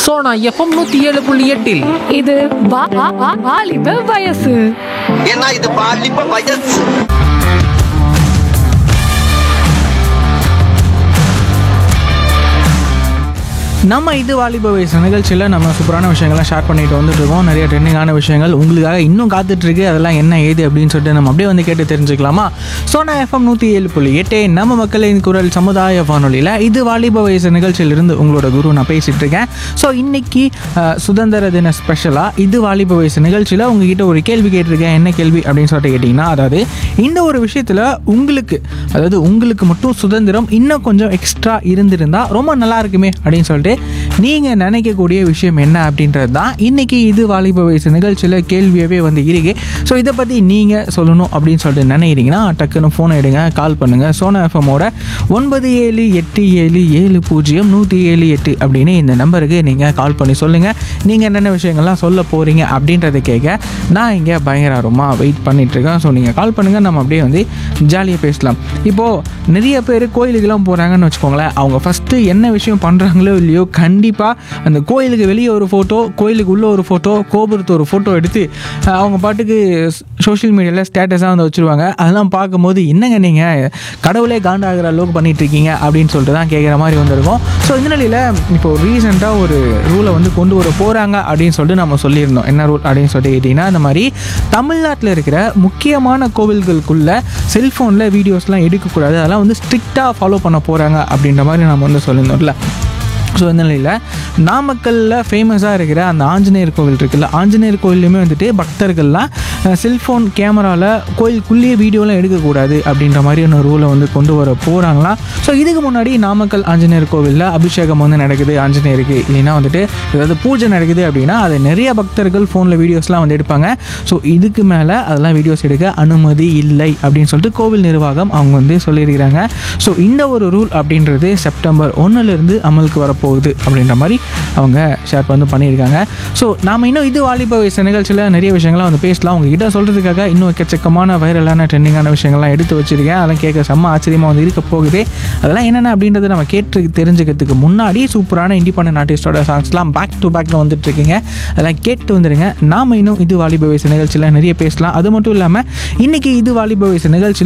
Sona FM நூத்தி ஏழு புள்ளி எட்டில் இது வா- வா- வா- வாலிப வயசு ஏன்னா இது பாலிப்ப வயசு நம்ம இது வாலிப வயசு நிகழ்ச்சியில் நம்ம சூப்பரான விஷயங்கள்லாம் ஷேர் பண்ணிட்டு வந்துட்டு இருக்கோம் நிறைய ட்ரெண்டிங்கான விஷயங்கள் உங்களுக்காக இன்னும் காத்துட்டு இருக்கு அதெல்லாம் என்ன ஏது அப்படின்னு சொல்லிட்டு நம்ம அப்படியே வந்து கேட்டு தெரிஞ்சுக்கலாமா சோனா எஃப்எம் நூற்றி ஏழு புள்ளி எட்டே நம்ம மக்களின் குரல் சமுதாய வானொலியில் இது வாலிப வயசு நிகழ்ச்சியிலிருந்து உங்களோட குரு நான் பேசிட்டு இருக்கேன் ஸோ இன்னைக்கு அஹ், சுதந்திர தின ஸ்பெஷலாக இது வாலிப வயசு நிகழ்ச்சியில் உங்ககிட்ட ஒரு கேள்வி கேட்டிருக்கேன் என்ன கேள்வி அப்படின்னு சொல்லிட்டு கேட்டிங்கன்னா அதாவது இந்த ஒரு விஷயத்தில் உங்களுக்கு அதாவது உங்களுக்கு மட்டும் சுதந்திரம் இன்னும் கொஞ்சம் எக்ஸ்ட்ரா இருந்திருந்தா ரொம்ப நல்லா இருக்குமே அப்படின்னு சொல்லிட்டு நீங்கள் நினைக்கக்கூடிய விஷயம் என்ன அப்படின்றது தான் இன்றைக்கி இது வாலிப வயசு நிகழ்ச்சியில் கேள்வியாகவே வந்து இருக்கு ஸோ இதை பற்றி நீங்கள் சொல்லணும் அப்படின்னு சொல்லிட்டு நினைக்கிறீங்கன்னா டக்குன்னு ஃபோன் எடுங்க கால் பண்ணுங்கள் சோனா எஃப்எம்மோட ஒன்பது ஏழு எட்டு ஏழு ஏழு பூஜ்ஜியம் நூற்றி ஏழு எட்டு அப்படின்னு இந்த நம்பருக்கு நீங்கள் கால் பண்ணி சொல்லுங்கள் நீங்கள் என்னென்ன விஷயங்கள்லாம் சொல்ல போகிறீங்க அப்படின்றத கேட்க நான் இங்கே பயங்கர ஆர்வமாக வெயிட் பண்ணிகிட்ருக்கேன் ஸோ நீங்கள் கால் பண்ணுங்கள் நம்ம அப்படியே வந்து ஜாலியாக பேசலாம் இப்போது நிறைய பேர் கோயிலுக்கெல்லாம் போகிறாங்கன்னு வச்சுக்கோங்களேன் அவங்க ஃபஸ்ட்டு என்ன விஷயம் பண்ணுறாங்களோ இல்லையோ கண்டிப்பாக அந்த கோயிலுக்கு வெளியே ஒரு ஃபோட்டோ கோயிலுக்கு உள்ளே ஒரு ஃபோட்டோ கோபுரத்து ஒரு ஃபோட்டோ எடுத்து அஹ், அவங்க பாட்டுக்கு சோஷியல் மீடியாவில் ஸ்டேட்டஸாக வந்து வச்சுருவாங்க அதெல்லாம் பார்க்கும்போது என்னங்க நீங்கள் கடவுளே காண்டாகிற அளவுக்கு பண்ணிட்டு இருக்கீங்க அப்படின்னு சொல்லிட்டு தான் கேட்குற மாதிரி வந்திருக்கும் ஸோ இந்த நிலையில் இப்போ ரீசெண்டாக ஒரு ரூலை வந்து கொண்டு வர போகிறாங்க அப்படின்னு சொல்லிட்டு நம்ம சொல்லியிருந்தோம் என்ன ரூல் அப்படின்னு சொல்லிட்டு கேட்டிங்கன்னா இந்த மாதிரி தமிழ்நாட்டில் இருக்கிற முக்கியமான கோவில்களுக்குள்ள செல்ஃபோனில் வீடியோஸ்லாம் எடுக்கக்கூடாது அதெல்லாம் வந்து ஸ்ட்ரிக்டாக ஃபாலோ பண்ண போகிறாங்க அப்படின்ற மாதிரி நம்ம வந்து சொல்லியிருந்தோம்ல ஸோ இந்த நிலையில் நாமக்கல்லில் ஃபேமஸாக இருக்கிற அந்த ஆஞ்சநேயர் கோவில் இருக்குல்ல ஆஞ்சநேயர் கோவில்லையுமே வந்துட்டு பக்தர்கள்லாம் செல்ஃபோன் கேமராவில் கோயிலுக்குள்ளேயே வீடியோலாம் எடுக்கக்கூடாது அப்படின்ற மாதிரியான ரூலை வந்து கொண்டு வர போகிறாங்களாம் ஸோ இதுக்கு முன்னாடி நாமக்கல் ஆஞ்சநேயர் கோவிலில் அபிஷேகம் வந்து நடக்குது ஆஞ்சநேயருக்கு இல்லைன்னா வந்துட்டு ஏதாவது பூஜை நடக்குது அப்படின்னா அதை நிறைய பக்தர்கள் ஃபோனில் வீடியோஸ்லாம் வந்து எடுப்பாங்க ஸோ இதுக்கு மேலே அதெல்லாம் வீடியோஸ் எடுக்க அனுமதி இல்லை அப்படின்னு சொல்லிட்டு கோவில் நிர்வாகம் அவங்க வந்து சொல்லியிருக்கிறாங்க ஸோ இந்த ஒரு ரூல் அப்படின்றது செப்டம்பர் ஒன்றுலேருந்து அமலுக்கு வரப்போகுது அப்படின்ற மாதிரி அவங்க ஷேர் வந்து பண்ணியிருக்காங்க ஸோ நாம் இன்னும் இது வாலிப வயசு நிகழ்ச்சியில் நிறைய விஷயங்கள்லாம் வந்து பேசலாம் உங்ககிட்ட சொல்கிறதுக்காக இன்னும் எக்கச்சக்கமான வைரலான ட்ரெண்டிங்கான விஷயங்கள்லாம் எடுத்து வச்சிருக்கேன் அதெல்லாம் கேட்க செம்ம ஆச்சரியமாக வந்து இருக்க போகுது அதெல்லாம் என்னென்ன அப்படின்றத நம்ம கேட்டு தெரிஞ்சுக்கிறதுக்கு முன்னாடி சூப்பரான இண்டிபெண்டன்ட் ஆர்டிஸ்டோட சாங்ஸ்லாம் பேக் டு பேக்கில் வந்துட்டு இருக்கீங்க அதெல்லாம் கேட்டு வந்துடுங்க நாம இன்னும் இது வாலிப வயசு நிகழ்ச்சியில் நிறைய பேசலாம் அது மட்டும் இல்லாமல் இன்னைக்கு இது வாலிப வயசு நிகழ்ச்சியில்